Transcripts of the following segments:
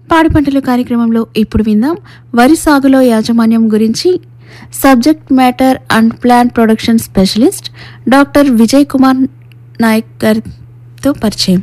పాడి పంటలు కార్యక్రమంలో ఇప్పుడు విందాం వరి సాగులో యాజమాన్యం గురించి subject matter and plant production specialist doctor Vijay Kumar Nayak గారితో పరిచయం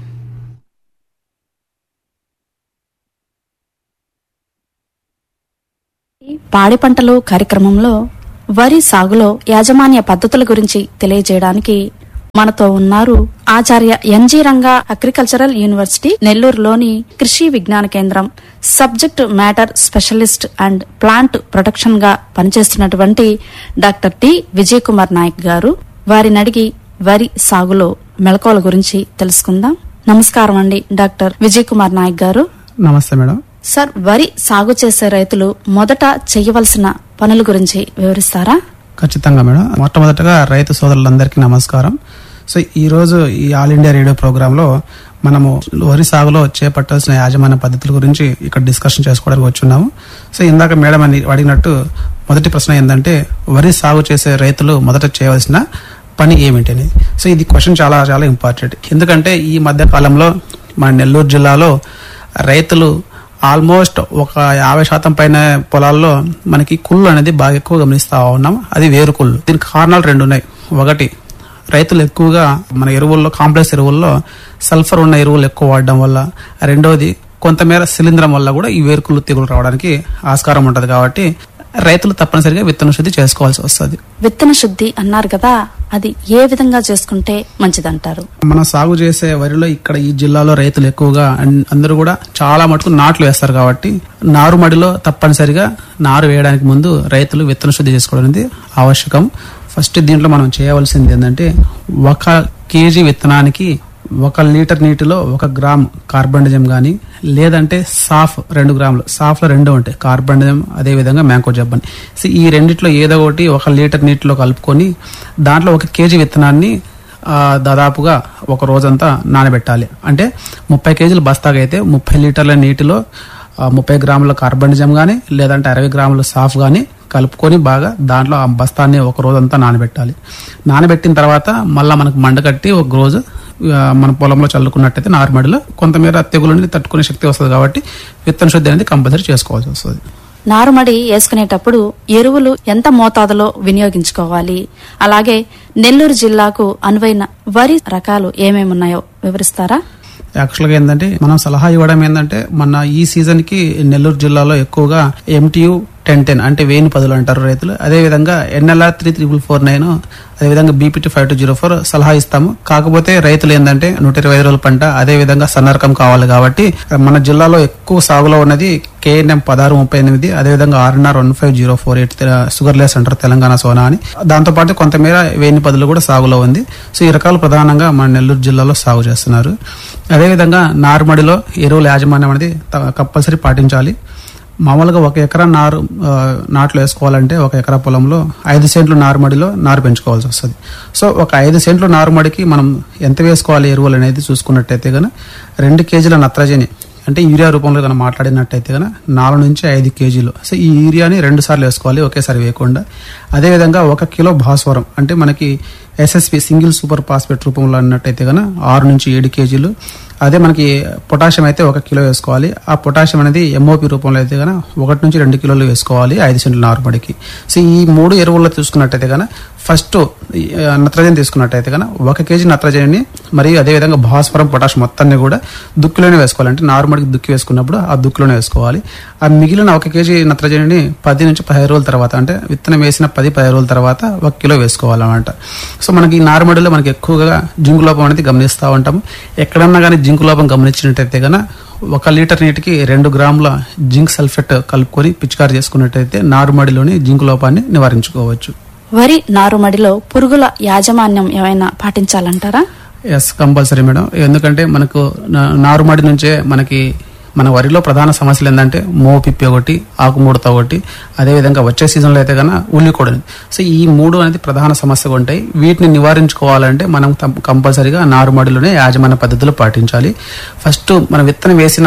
పాడి పంటలు కార్యక్రమంలో వరి సాగులో యాజమాన్య పద్ధతుల గురించి తెలియజేయడానికి మనతో ఉన్నారు Acharya N G Ranga agricultural university నెల్లూరులోని Krishi Vigyan Kendra subject matter specialist and plant protection గా పనిచేస్తున్నటువంటి డాక్టర్ టి విజయ్ కుమార్ నాయక్ గారు వారిని అడిగి వరి సాగులో మెళకువల గురించి తెలుసుకుందాం నమస్కారం అండి డాక్టర్ విజయ్ కుమార్ నాయక్ గారు నమస్తే మేడం సార్ వరి సాగు చేసే రైతులు మొదట చేయవలసిన పనుల గురించి వివరిస్తారా ఖచ్చితంగా మేడం మొట్టమొదటగా రైతు సోదరులందరికీ నమస్కారం సో ఈ రోజు ఈ ఆల్ ఇండియా రేడియో ప్రోగ్రామ్ లో మనము వరి సాగులో చేపట్టాల్సిన యాజమాన్య పద్ధతుల గురించి ఇక్కడ డిస్కషన్ చేసుకోవడానికి వచ్చున్నాము సో ఇందాక మేడం అని అడిగినట్టు మొదటి ప్రశ్న ఏంటంటే వరి సాగు చేసే రైతులు మొదట చేయవలసిన పని ఏమిటి అనేది సో ఇది క్వశ్చన్ చాలా చాలా ఇంపార్టెంట్ ఎందుకంటే ఈ మధ్య కాలంలో మన నెల్లూరు జిల్లాలో రైతులు ఆల్మోస్ట్ ఒక యాభై శాతం పైన పొలాల్లో మనకి కుళ్ళు అనేది బాగా ఎక్కువ గమనిస్తా ఉన్నాం అది వేరు కుళ్ళు దీనికి కారణాలు రెండు ఉన్నాయి ఒకటి రైతులు ఎక్కువగా మన ఎరువుల్లో కాంప్లెక్స్ ఎరువుల్లో సల్ఫర్ ఉన్న ఎరువులు ఎక్కువ వాడడం వల్ల రెండోది కొంతమేర శిలీంధ్రం వల్ల కూడా ఈ వేరుకుళ్ళు తెగులు రావడానికి ఆస్కారం ఉంటది కాబట్టి రైతులు తప్పనిసరిగా విత్తన శుద్ధి చేసుకోవాల్సి వస్తుంది విత్తన శుద్ధి అన్నారు కదా అది ఏ విధంగా చేసుకుంటే మంచిదంటారు మనం సాగు చేసే వరిలో ఇక్కడ ఈ జిల్లాలో రైతులు ఎక్కువగా అన్- అందరూ కూడా చాలా మటుకు నాట్లు వేస్తారు కాబట్టి నారుమడిలో తప్పనిసరిగా నారు వేయడానికి ముందు రైతులు విత్తన శుద్ధి చేసుకోవడం అనేది ఆవశ్యకం ఫస్ట్ దీంట్లో మనం చేయవలసింది ఏంటంటే ఒక కేజీ విత్తనానికి ఒక లీటర్ నీటిలో ఒక గ్రామ్ కార్బండిజం కానీ లేదంటే సాఫ్ రెండు గ్రాములు సాఫ్లో రెండు ఉంటాయి కార్బండిజం అదే విధంగా మ్యాంకో జబ్బని సో ఈ రెండిట్లో ఏదో ఒకటి ఒక లీటర్ నీటిలో కలుపుకొని దాంట్లో ఒక కేజీ విత్తనాన్ని ఆ, దాదాపుగా ఒక రోజంతా నానబెట్టాలి అంటే ముప్పై కేజీల బస్తాగా అయితే ముప్పై లీటర్ల నీటిలో ఆ, ముప్పై గ్రాముల కార్బనిజం కానీ లేదంటే అరవై గ్రాముల సాఫ్ కానీ కలుపుకొని బాగా దాంట్లో ఆ బస్తాన్ని ఒక రోజంతా నానబెట్టాలి నానబెట్టిన తర్వాత మళ్ళీ మనకు మండ కట్టి ఒక రోజు ఆ, మన పొలంలో చల్లుకున్నట్టయితే నారుమడిలో కొంతమేర తెగులని తట్టుకునే శక్తి వస్తుంది కాబట్టి విత్తన శుద్ధి అనేది కంపల్సరీ చేసుకోవాల్సి వస్తుంది నారుమడి వేసుకునేటప్పుడు ఎరువులు ఎంత మోతాదులో వినియోగించుకోవాలి అలాగే నెల్లూరు జిల్లాకు అనువైన వరి రకాలు ఏమేమి ఉన్నాయో వివరిస్తారా యాక్చువల్గా ఏంటంటే మనం సలహా ఇవ్వడం ఏంటంటే మన ఈ సీజన్ కి నెల్లూరు జిల్లాలో ఎక్కువగా ఎంటీయు టెన్ టెన్ అంటే వేణి పదులు అంటారు రైతులు అదే విధంగా NLR three triple four nine అదే విధంగా BPT five two zero four సలహా ఇస్తాము కాకపోతే రైతులు ఏంటంటే నూట ఇరవై ఐదు రోజుల పంట అదే విధంగా సన్నరకం కావాలి కాబట్టి మన జిల్లాలో ఎక్కువ సాగులో ఉన్నది కేఎన్ఎం పదహారు ముప్పై ఎనిమిది అదేవిధంగా RNR one five zero four eight sugar less అంటారు తెలంగాణ సోనా అని దాంతోపాటు కొంతమేర వేణి పదులు కూడా సాగులో ఉంది సో ఈ రకాలు ప్రధానంగా మన నెల్లూరు జిల్లాలో సాగు చేస్తున్నారు అదేవిధంగా నారుమడిలో ఎరువుల యాజమాన్యం అనేది త- కంపల్సరీ పాటించాలి మామూలుగా ఒక ఎకరా నారు ఆ, నాట్లు వేసుకోవాలంటే ఒక ఎకరా పొలంలో ఐదు సెంట్లు నారుమడిలో నారు పెంచుకోవాల్సి వస్తుంది సో ఒక ఐదు సెంట్లు నారుమడికి మనం ఎంత వేసుకోవాలి ఎరువులు అనేది చూసుకున్నట్టయితే కనుక రెండు కేజీల నత్రజని అంటే యూరియా రూపంలో కనుక మాట్లాడినట్టయితే కనుక నాలుగు నుంచి ఐదు కేజీలు సో ఈ యూరియాని రెండు సార్లు వేసుకోవాలి ఒకేసారి వేయకుండా అదేవిధంగా ఒక కిలో భాస్వరం అంటే మనకి ఎస్ఎస్పి సింగిల్ సూపర్ ఫాస్ఫేట్ రూపంలో అన్నట్టయితే కనుక ఆరు నుంచి ఏడు కేజీలు అదే మనకి పొటాషియం అయితే ఒక కిలో వేసుకోవాలి ఆ పొటాషియం అనేది ఎంఓపి రూపంలో అయితే కనుక ఒకటి నుంచి రెండు కిలోలు వేసుకోవాలి ఐదు సెంట్ల నారుమడికి సో ఈ మూడు ఎరువుల్లో చూసుకున్నట్టయితే కనుక ఫస్ట్ ఈ, ఆ, నత్రజని తీసుకున్నట్టయితే కనుక ఒక కేజీ నత్రజనిని మరియు అదేవిధంగా భాస్వరం పొటాష్ మొత్తాన్ని కూడా దుక్కిలోనే వేసుకోవాలి అంటే నారుమడికి దుక్కి వేసుకున్నప్పుడు ఆ దుక్కిలోనే వేసుకోవాలి ఆ మిగిలిన ఒక కేజీ నత్రజనిని పది నుంచి పదిహేను రోజుల తర్వాత అంటే విత్తనం వేసిన పది పదిహేను రోజుల తర్వాత ఒక కిలో వేసుకోవాలన్నమాట సో మనకి ఈ నారుమడిలో మనకి ఎక్కువగా జింకు లోపం అనేది గమనిస్తూ ఉంటాము ఎక్కడన్నా కానీ జింకు లోపం గమనించినట్టయితే కనుక ఒక లీటర్ నీటికి రెండు గ్రాముల జింక్ సల్ఫేట్ కలుపుకొని పిచికారి చేసుకున్నట్టయితే నారుమడిలోని జింకు లోపాన్ని నివారించుకోవచ్చు వరి నారుమడిలో పురుగుల యాజమాన్యం ఏమైనా పాటించాలంటారా ఎస్ కంపల్సరీ మేడం ఎందుకంటే మనకు నా- నారుమడి నుంచే మనకి మన వరిలో ప్రధాన సమస్యలు ఏంటంటే మోవు పిప్పి ఒకటి ఆకుముడత ఒకటి అదేవిధంగా వచ్చే సీజన్లో అయితే కన్నా ఉల్లి కూడా సో ఈ మూడు అనేది ప్రధాన సమస్యగా ఉంటాయి వీటిని నివారించుకోవాలంటే మనం తం- కంపల్సరీగా నారుమడిలోనే యాజమాన్య పద్ధతులు పాటించాలి ఫస్ట్ మనం విత్తనం వేసిన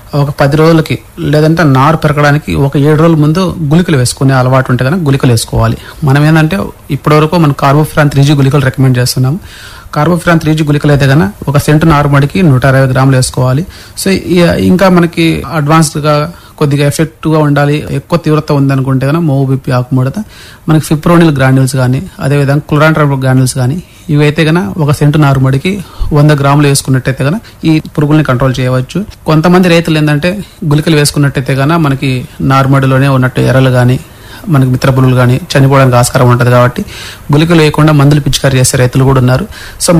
ఒక పది రోజులకి లేదంటే నారు పెరగడానికి ఒక ఏడు రోజుల ముందు గుళికలు వేసుకునే అలవాటు ఉంటే కనుక గుళికలు వేసుకోవాలి మనం ఏంటంటే ఇప్పటివరకు మనం కార్బోఫ్రాన్ త్రీ జీ గుళికలు రికమెండ్ చేస్తున్నాము కార్బోఫ్రాన్ త్రీ జీ గుళికలు అయితే కనుక ఒక సెంటు నారుమడికి నూట అరవై గ్రాములు వేసుకోవాలి సో ఈ- ఇంకా మనకి అడ్వాన్స్డ్ గా కొద్దిగా ఎఫెక్టివ్ గా ఉండాలి ఎక్కువ తీవ్రత ఉందనుకుంటే కనుక మోవు బిప్పి ఆకుముడత మనకి ఫిప్రోనిల్ గ్రాన్యూల్స్ కానీ అదేవిధంగా క్లోరాంట్రల్ గ్రాన్యూల్స్ కానీ ఇవైతే గన ఒక సెంటు నారుమడికి వంద గ్రాములు వేసుకున్నట్టయితే గన ఈ పురుగుల్ని కంట్రోల్ చేయవచ్చు కొంతమంది రైతులు ఏంటంటే గుళికలు వేసుకున్నట్టయితే గన మనకి నారుమడిలోనే ఉన్నట్టు ఎర్రలు కానీ మనకి మిత్ర పురుగులు కానీ చనిపోవడానికి ఆస్కారం ఉంటుంది కాబట్టి గుళికలు వేయకుండా మందులు పిచికారి చేసే రైతులు కూడా ఉన్నారు సో